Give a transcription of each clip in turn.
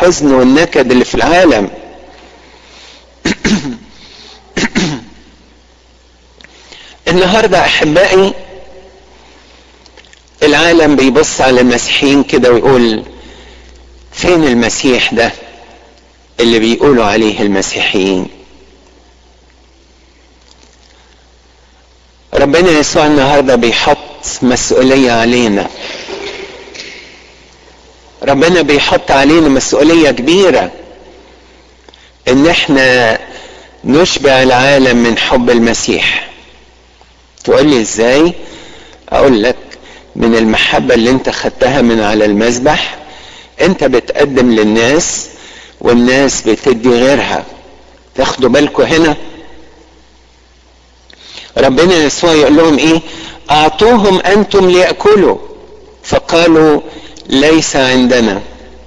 والحزن والنكد اللي في العالم النهارده احبائي العالم بيبص على المسيحيين كده ويقول فين المسيح ده اللي بيقولوا عليه المسيحيين ربنا يسوع النهارده بيحط مسؤوليه علينا ربنا بيحط علينا مسؤوليه كبيره ان احنا نشبع العالم من حب المسيح تقول لي ازاي اقول لك من المحبه اللي انت خدتها من على المذبح انت بتقدم للناس والناس بتدي غيرها تاخدوا بالكم هنا ربنا يسوع يقول لهم ايه اعطوهم انتم ليأكلوا فقالوا ليس عندنا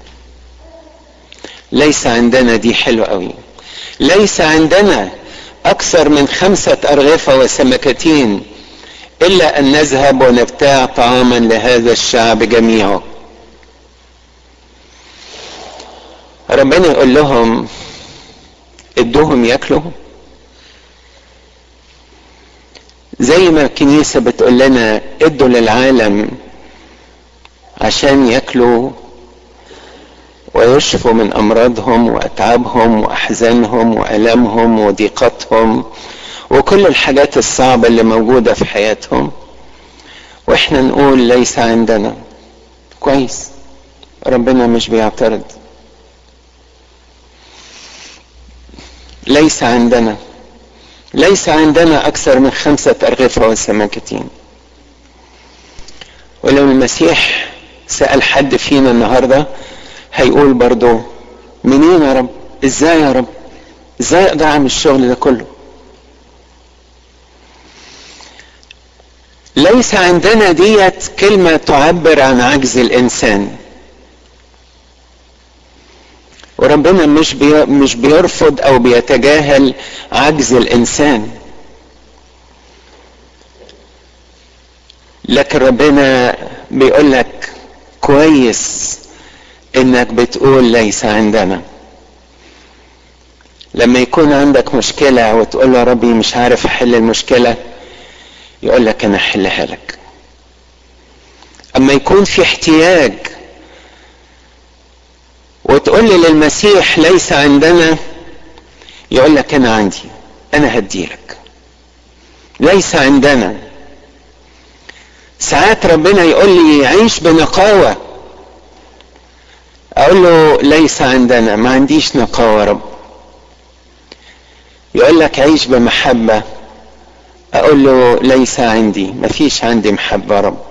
ليس عندنا دي حلوة قوي ليس عندنا اكثر من خمسة ارغفة وسمكتين الا ان نذهب ونبتاع طعاما لهذا الشعب جميعه ربنا يقول لهم ادوهم ياكلوا زي ما الكنيسة بتقول لنا ادوا للعالم عشان ياكلوا ويشفوا من امراضهم واتعابهم واحزانهم والامهم وضيقتهم وكل الحاجات الصعبة اللي موجودة في حياتهم واحنا نقول ليس عندنا كويس ربنا مش بيعترض ليس عندنا ليس عندنا أكثر من خمسة أرغفة وسمكتين ولو المسيح سأل حد فينا النهاردة هيقول برضو منين يا رب ازاي يا رب ازاي اقدر اعمل الشغل ده كله ليس عندنا ديت كلمة تعبر عن عجز الإنسان وربنا مش بي مش بيرفض او بيتجاهل عجز الانسان لكن ربنا بيقول لك كويس انك بتقول ليس عندنا لما يكون عندك مشكلة وتقول له ربي مش عارف احل المشكلة يقول لك انا احلها لك اما يكون في احتياج وتقول لي للمسيح ليس عندنا يقول لك انا عندي انا هديلك ليس عندنا ساعات ربنا يقول لي عيش بنقاوة اقول له ليس عندنا ما عنديش نقاوة رب يقول لك عيش بمحبة اقول له ليس عندي ما فيش عندي محبة رب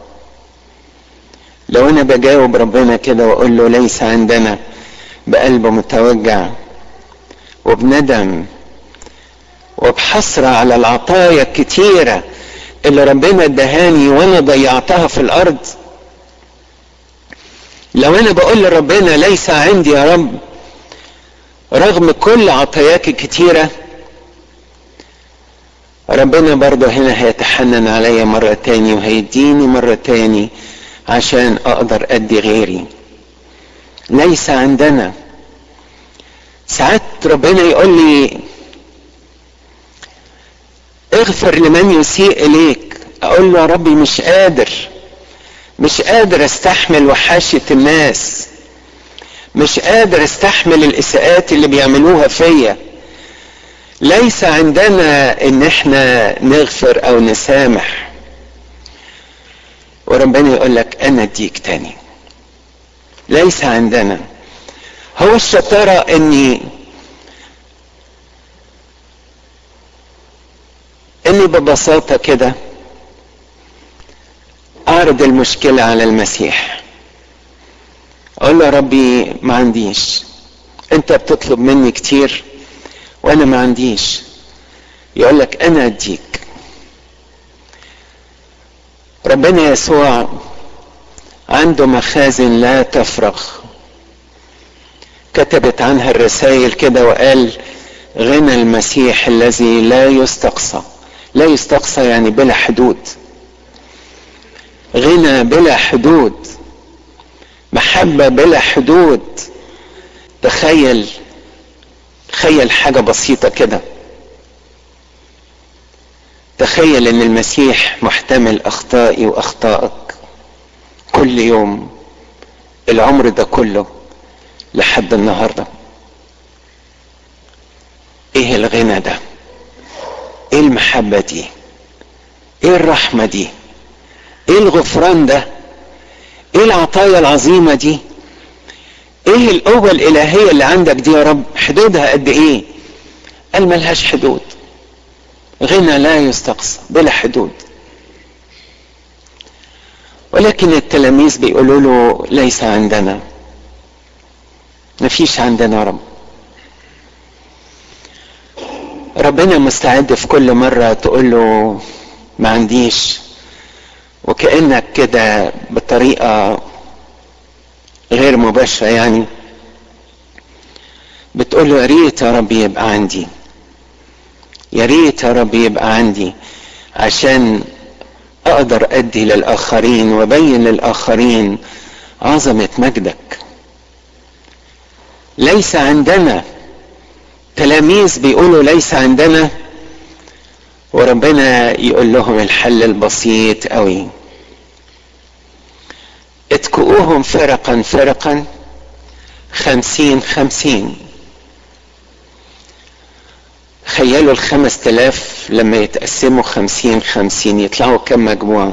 لو انا بجاوب ربنا كده واقول له ليس عندنا بقلب متوجع وبندم وبحسرة على العطايا الكتيرة اللي ربنا ادهاني وانا ضيعتها في الارض لو انا بقول لربنا ليس عندي يا رب رغم كل عطاياك الكتيرة ربنا برضه هنا هيتحنن عليا مرة تاني وهيديني مرة تاني عشان اقدر ادي غيري ليس عندنا ساعات ربنا يقول لي اغفر لمن يسيء اليك اقول له يا ربي مش قادر مش قادر استحمل وحاشة الناس مش قادر استحمل الاساءات اللي بيعملوها فيا ليس عندنا ان احنا نغفر او نسامح وربنا يقول لك انا اديك تاني ليس عندنا هو الشطارة اني اني ببساطة كده اعرض المشكلة على المسيح اقول له يا ربي ما عنديش انت بتطلب مني كتير وانا ما عنديش يقول لك انا اديك ربنا يسوع عنده مخازن لا تفرغ كتبت عنها الرسائل كده وقال غنى المسيح الذي لا يستقصى لا يستقصى يعني بلا حدود غنى بلا حدود محبة بلا حدود تخيل تخيل حاجة بسيطة كده تخيل ان المسيح محتمل اخطائي واخطائك كل يوم العمر ده كله لحد النهارده ايه الغنى ده ايه المحبة دي ايه الرحمة دي ايه الغفران ده ايه العطايا العظيمة دي ايه القوة الالهية اللي عندك دي يا رب حدودها قد ايه قال ملهاش حدود غنى لا يستقصى بلا حدود ولكن التلاميذ بيقولوا له ليس عندنا مفيش عندنا رب ربنا مستعد في كل مرة تقول له ما عنديش وكأنك كده بطريقة غير مباشرة يعني بتقول له يا ريت يا رب يبقى عندي يا ريت يا رب يبقى عندي عشان اقدر ادي للاخرين وابين للاخرين عظمه مجدك ليس عندنا تلاميذ بيقولوا ليس عندنا وربنا يقول لهم الحل البسيط قوي اتكؤوهم فرقا فرقا خمسين خمسين تخيلوا الخمس تلاف لما يتقسموا خمسين خمسين يطلعوا كم مجموعة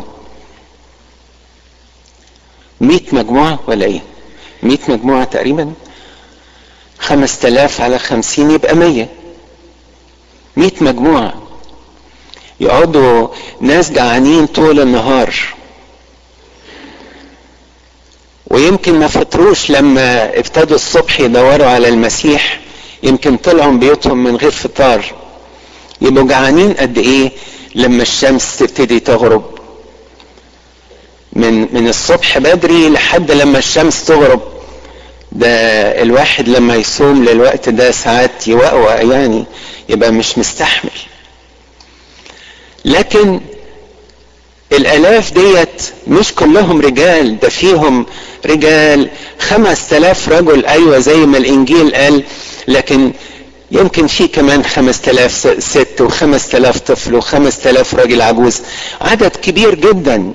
مئة مجموعة ولا ايه مئة مجموعة تقريبا خمس تلاف على خمسين يبقى مية مئة مجموعة يقعدوا ناس جعانين طول النهار ويمكن ما فتروش لما ابتدوا الصبح يدوروا على المسيح يمكن طلعوا من بيوتهم من غير فطار يبقوا جعانين قد ايه لما الشمس تبتدي تغرب من من الصبح بدري لحد لما الشمس تغرب ده الواحد لما يصوم للوقت ده ساعات يوقوق يعني يبقى مش مستحمل لكن الالاف ديت مش كلهم رجال ده فيهم رجال خمس تلاف رجل ايوه زي ما الانجيل قال لكن يمكن في كمان خمس تلاف ست وخمس تلاف طفل وخمس تلاف راجل عجوز عدد كبير جدا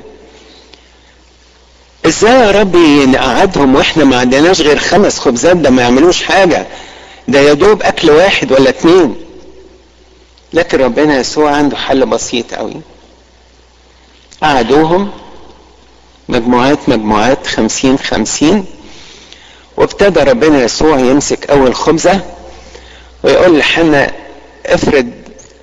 ازاي يا ربي نقعدهم واحنا ما عندناش غير خمس خبزات ده ما يعملوش حاجة ده يا دوب اكل واحد ولا اتنين لكن ربنا يسوع عنده حل بسيط قوي قعدوهم مجموعات مجموعات خمسين خمسين وابتدى ربنا يسوع يمسك اول خبزة ويقول لحنا افرد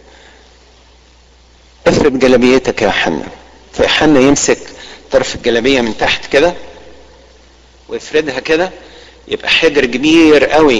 افرد جلبيتك يا حنا فحنا يمسك طرف الجلبية من تحت كده ويفردها كده يبقى حجر كبير قوي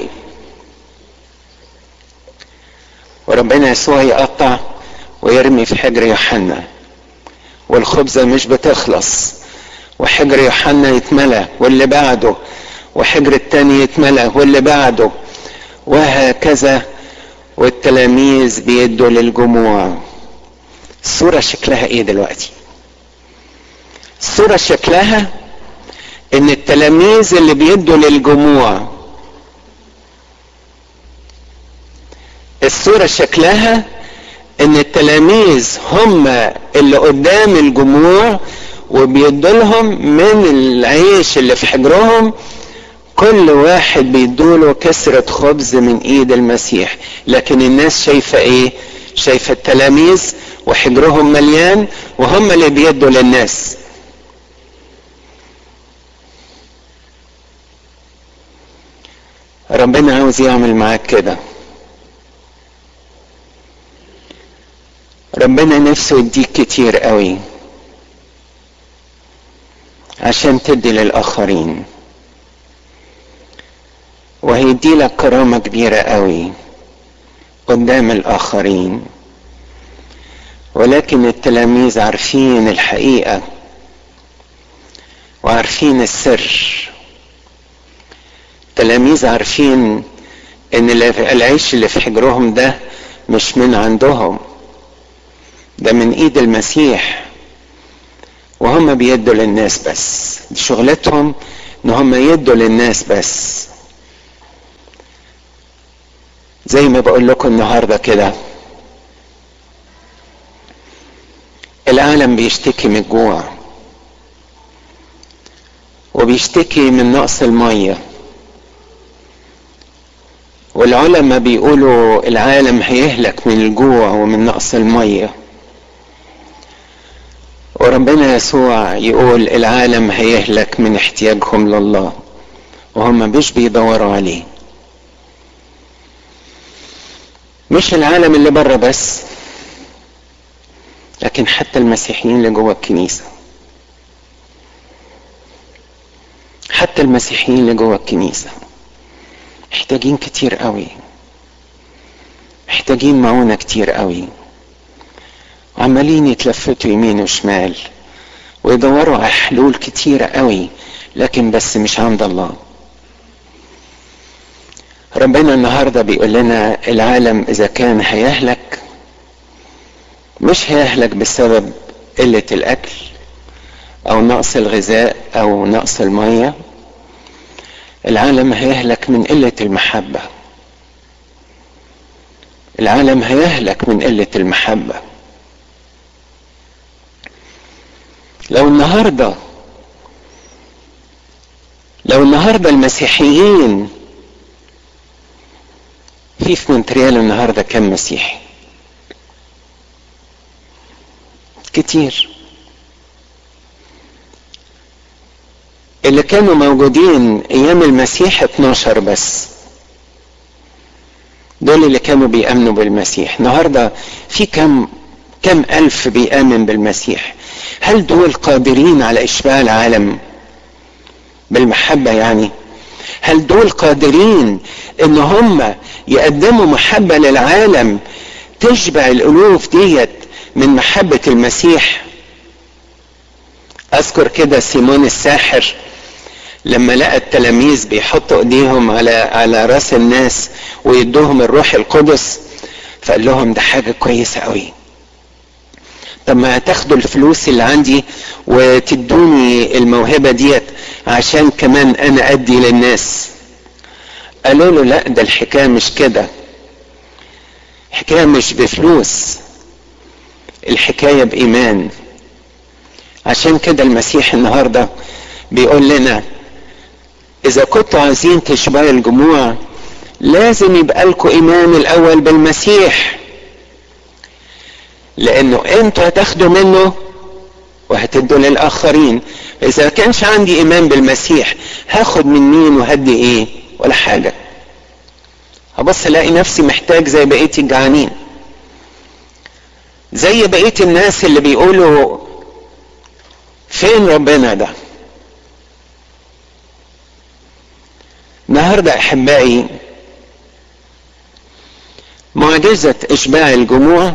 وربنا يسوع يقطع ويرمي في حجر يوحنا والخبزة مش بتخلص وحجر يوحنا يتملى واللي بعده وحجر التاني يتملى واللي بعده وهكذا والتلاميذ بيدوا للجموع الصورة شكلها ايه دلوقتي الصورة شكلها ان التلاميذ اللي بيدوا للجموع الصورة شكلها ان التلاميذ هم اللي قدام الجموع وبيدوا لهم من العيش اللي في حجرهم كل واحد بيدوله كسرة خبز من ايد المسيح لكن الناس شايفة ايه شايفة التلاميذ وحجرهم مليان وهم اللي بيدوا للناس ربنا عاوز يعمل معاك كده ربنا نفسه يديك كتير قوي عشان تدي للآخرين وهيدي لك كرامة كبيرة قوي قدام الآخرين ولكن التلاميذ عارفين الحقيقة وعارفين السر التلاميذ عارفين ان العيش اللي في حجرهم ده مش من عندهم ده من ايد المسيح وهم بيدوا للناس بس دي شغلتهم ان هم يدوا للناس بس زي ما بقول لكم النهارده كده العالم بيشتكي من الجوع وبيشتكي من نقص الميه والعلماء بيقولوا العالم هيهلك من الجوع ومن نقص الميه وربنا يسوع يقول العالم هيهلك من احتياجهم لله وهم مش بيدوروا عليه مش العالم اللي بره بس لكن حتى المسيحيين اللي جوه الكنيسه حتى المسيحيين اللي جوه الكنيسه محتاجين كتير قوي محتاجين معونة كتير قوي وعمالين يتلفتوا يمين وشمال ويدوروا على حلول كتيرة قوي لكن بس مش عند الله ربنا النهاردة بيقول لنا العالم إذا كان هيهلك مش هيهلك بسبب قلة الأكل أو نقص الغذاء أو نقص المية العالم هيهلك من قلة المحبة العالم هيهلك من قلة المحبة لو النهاردة لو النهاردة المسيحيين في في مونتريال النهاردة كم مسيحي كتير اللي كانوا موجودين ايام المسيح 12 بس دول اللي كانوا بيأمنوا بالمسيح النهاردة في كم كم ألف بيآمن بالمسيح هل دول قادرين على إشباع العالم بالمحبة يعني هل دول قادرين ان هم يقدموا محبة للعالم تشبع الألوف ديت من محبة المسيح أذكر كده سيمون الساحر لما لقى التلاميذ بيحطوا ايديهم على على راس الناس ويدوهم الروح القدس فقال لهم ده حاجه كويسه قوي طب ما تاخدوا الفلوس اللي عندي وتدوني الموهبه ديت عشان كمان انا ادي للناس قالوا له لا ده الحكايه مش كده الحكايه مش بفلوس الحكايه بايمان عشان كده المسيح النهارده بيقول لنا اذا كنتوا عايزين تشبعوا الجموع لازم يبقى لكم ايمان الاول بالمسيح لانه انتوا هتاخدوا منه وهتدوا للاخرين اذا كانش عندي ايمان بالمسيح هاخد من مين وهدي ايه ولا حاجه هبص الاقي نفسي محتاج زي بقيه الجعانين زي بقيه الناس اللي بيقولوا فين ربنا ده النهارده احبائي معجزه اشباع الجموع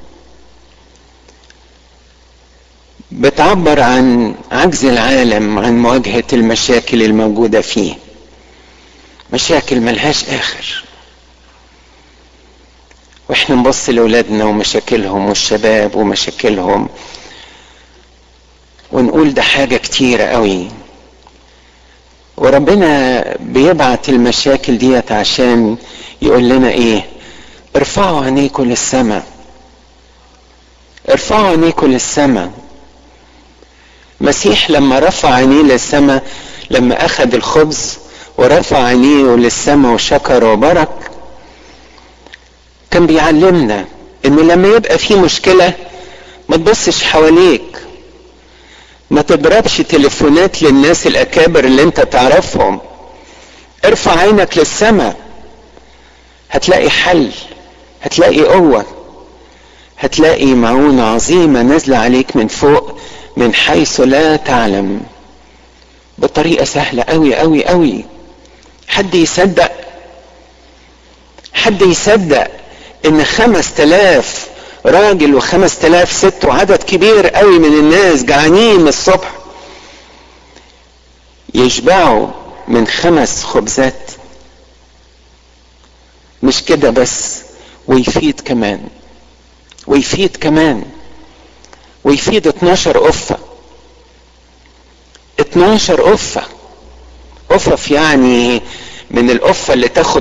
بتعبر عن عجز العالم عن مواجهه المشاكل الموجوده فيه مشاكل ملهاش اخر واحنا نبص لاولادنا ومشاكلهم والشباب ومشاكلهم ونقول ده حاجه كتيره قوي وربنا بيبعت المشاكل ديت عشان يقول لنا ايه ارفعوا عينيكم للسماء ارفعوا عينيكم للسماء مسيح لما رفع عينيه للسماء لما اخذ الخبز ورفع عينيه للسماء وشكر وبرك كان بيعلمنا ان لما يبقى في مشكله ما تبصش حواليك ما تضربش تليفونات للناس الاكابر اللي انت تعرفهم ارفع عينك للسماء هتلاقي حل هتلاقي قوه هتلاقي معونة عظيمة نازلة عليك من فوق من حيث لا تعلم بطريقة سهلة أوي أوي أوي حد يصدق حد يصدق إن خمس تلاف راجل وخمس تلاف ست وعدد كبير قوي من الناس جعانين من الصبح يشبعوا من خمس خبزات مش كده بس ويفيد كمان ويفيد كمان ويفيد 12 قفة 12 قفة قفف يعني من القفة اللي تاخد